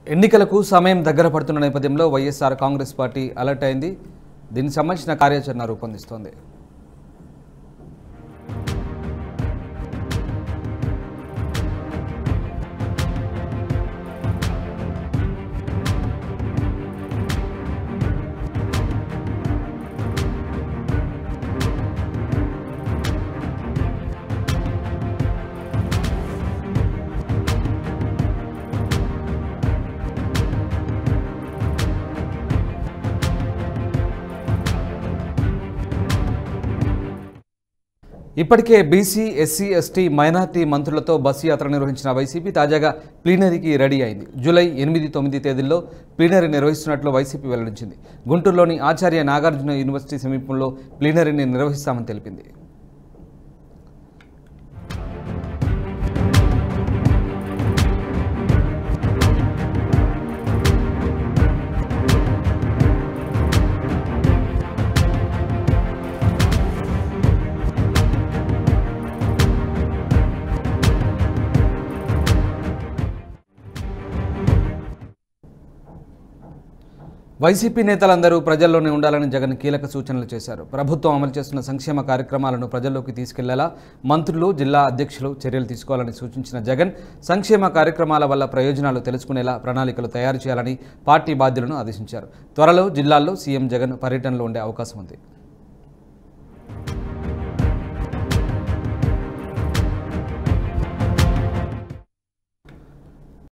ఎన్నికలకు సమయం దగ్గర పడుతున్న నేపథ్యంలో వైఎస్ఆర్ కాంగ్రెస్ పార్టీ అలర్ట్ అయింది దీనికి సంబంధించిన కార్యాచరణ రూపొందిస్తోంది ఇప్పటికే బీసీ ఎస్సీ ఎస్టీ మైనార్టీ మంత్రులతో బస్సు యాత్ర నిర్వహించిన వైసీపీ తాజాగా ప్లీనరీకి రెడీ అయింది జూలై ఎనిమిది తొమ్మిది తేదీల్లో ప్లీనరీ నిర్వహిస్తున్నట్లు వైసీపీ వెల్లడించింది గుంటూరులోని ఆచార్య నాగార్జున యూనివర్సిటీ సమీపంలో ప్లీనరీని నిర్వహిస్తామని తెలిపింది వైసీపీ నేతలందరూ ప్రజల్లోనే ఉండాలని జగన్ కీలక సూచనలు చేశారు ప్రభుత్వం అమలు చేస్తున్న సంక్షేమ కార్యక్రమాలను ప్రజల్లోకి తీసుకెళ్లేలా మంత్రులు జిల్లా అధ్యక్షులు చర్యలు తీసుకోవాలని సూచించిన జగన్ సంక్షేమ కార్యక్రమాల వల్ల ప్రయోజనాలు తెలుసుకునేలా ప్రణాళికలు తయారు చేయాలని పార్టీ బాధ్యులను ఆదేశించారు త్వరలో జిల్లాల్లో సీఎం జగన్ పర్యటనలో ఉండే అవకాశం ఉంది